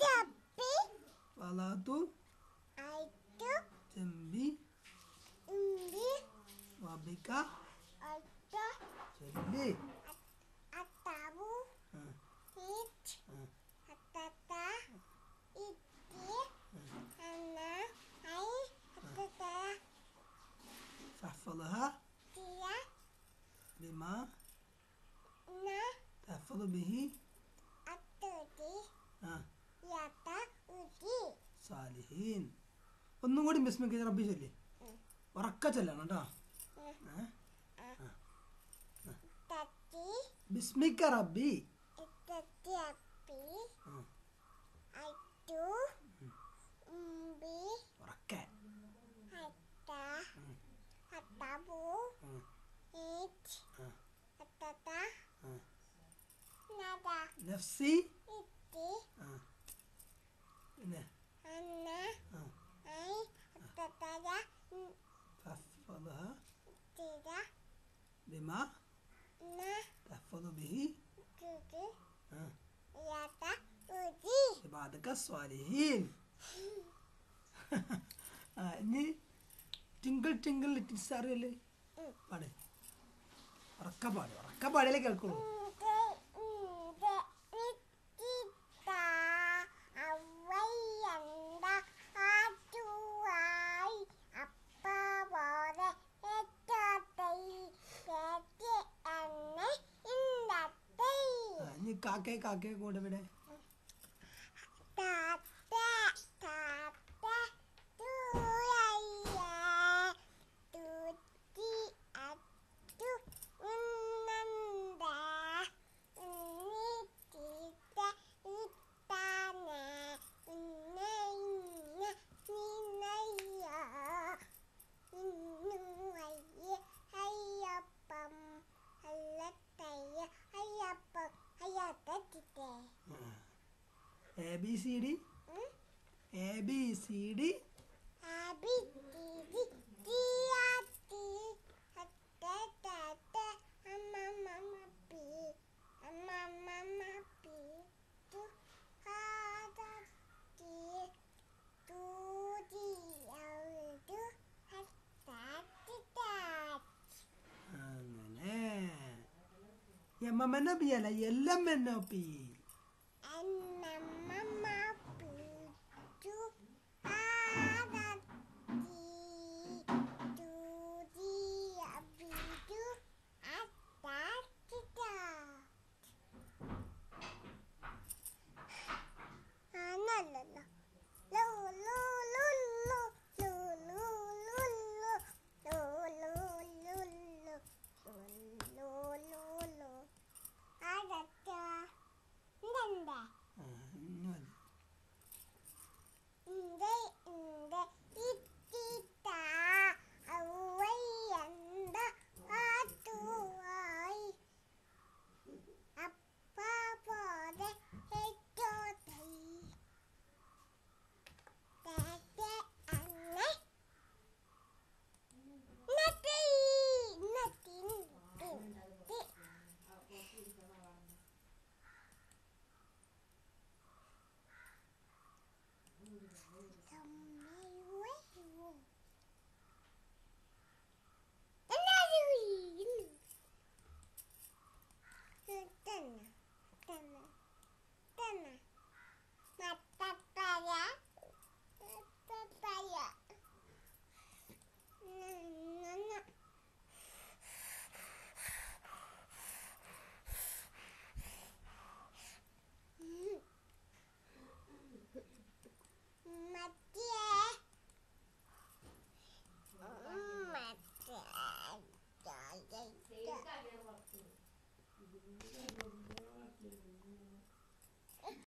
ചപ്പി വലാത്തു അയച്ചു ചെമ്പി ഇമ്പി വബിക ഒറ്റ ചൊല്ലി അത്താവു ആ, ഹീറ്റ് ആ, അത്തത്ത ഇത്തി അന്ന ഐ അത്തത്ത ഫഹ്ഫളഹ തിയ ബിമ ന തഹ്ഫളു ബിഹി അത്തുതി ആ യത്ത ഉതി സാലിഹീൻ ഒന്നും കൂടി ബിസ്മിക്ക് റബ്ബി ചൊല്ലി ഉം. ഉറക്ക ചൊല്ലണം കേട്ടോ ഉം. ഏ? തത്തി ബിസ്മിക്ക റബ്ബി ഇത്തത്തി അപ്പി ആ, അയച്ചു ഉമ്പി ഉറക്ക അത്ത ഉം. അത്താവു ഉം. ഹീറ്റ് ആ, അത്തത്ത ആ. നദ നഫ്സി ഇത്തി ആ. പിന്നെ അന്ന ആ ഐ അത്തത്തയ ഫഹ്ഫളഹ തിര ബിമ ന തഹ്ഫളു ബിഹി തുതി ആ യത്ത ഉതി ഇബാദക സ്വാലിഹീൻ ആ ഇനി ടിങ്കിൾ ടിങ്കിൾ ലിറ്റിൽ സ്റ്റാർ അല്ലേ ഉം. പാട് ഉറക്ക പാട് ഉറക്ക പാടിയാലേ കേൾക്കുള്ളൂ ആ, ഇനി കാക്കേ കാക്കേ കൂടെ ഇവിടെ A B C D A B C D അങ്ങനെ M M N O P അല്ല L M N O P എന്താ ആ, ഇനി മതി. ഇന്റെ ഇന്റെ ഇത്തിത്ത ഔവയ്യന്ത കാത്തുവായി അപ്പ പോലെ ഏറ്റോത്തൈ തേത്തെ അന്നെ നത്തി നത്തി നത്തി മറ്റേ മറ്റേ